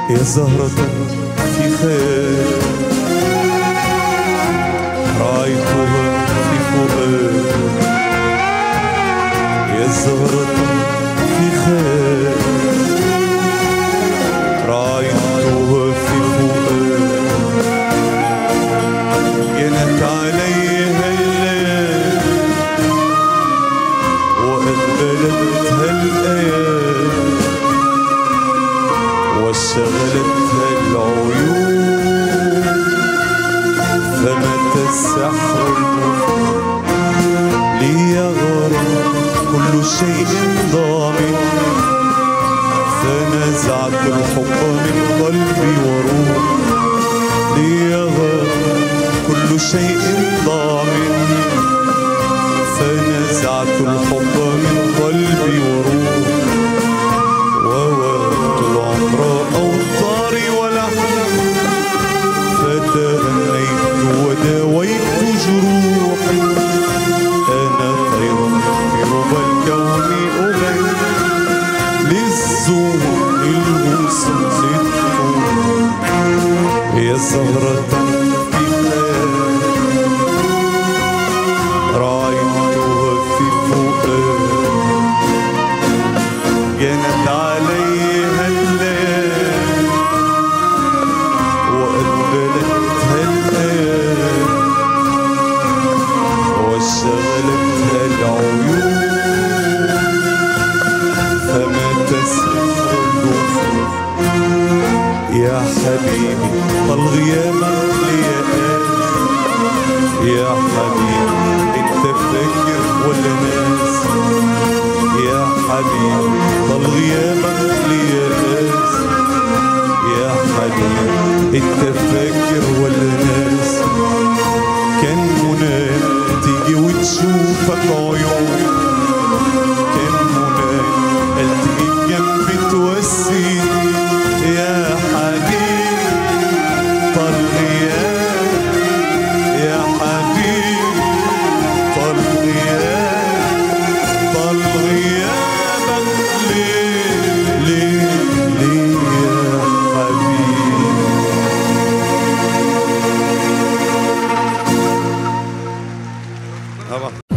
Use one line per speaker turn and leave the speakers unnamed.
يا زهرة في خير رأيتها في فؤاد يا زهرة في خير رأيتها في فؤاد جنت عليها الليل وأقبلتها الآيات وشغلتها العيون فمتى السحر المفيد ليغرى كل شيء ضامن فنزعت الحب من قلبي وروحي ليغرى كل شيء ضامن فنزعت الحب من قلبي وروحي ووقت العمر أوطاري ولحنا فتأنيت وداويت جروحي أنا طير في ربى الكون أغني للزور الموسم للطول يا زهرة في خيال رأيتها في فؤاد جنت عليها الليل وأقبلتها الآيات وشغلتها العيون فما تسرق النفوس يا حبيبي طال غيابك ليا يا حبيبي انت فاكر ولا ناس يا حبيبي طال غيابك ليا ناس يا حبيبي انت فاكر ولا ناس كان منى تيجي وتشوفك عيون كان منى التقيك جنبي توسيني يا حبيبي طال غياب يا حبيبي طال غياب طال غيابك ليه ليه ليه يا حبيبي طبعا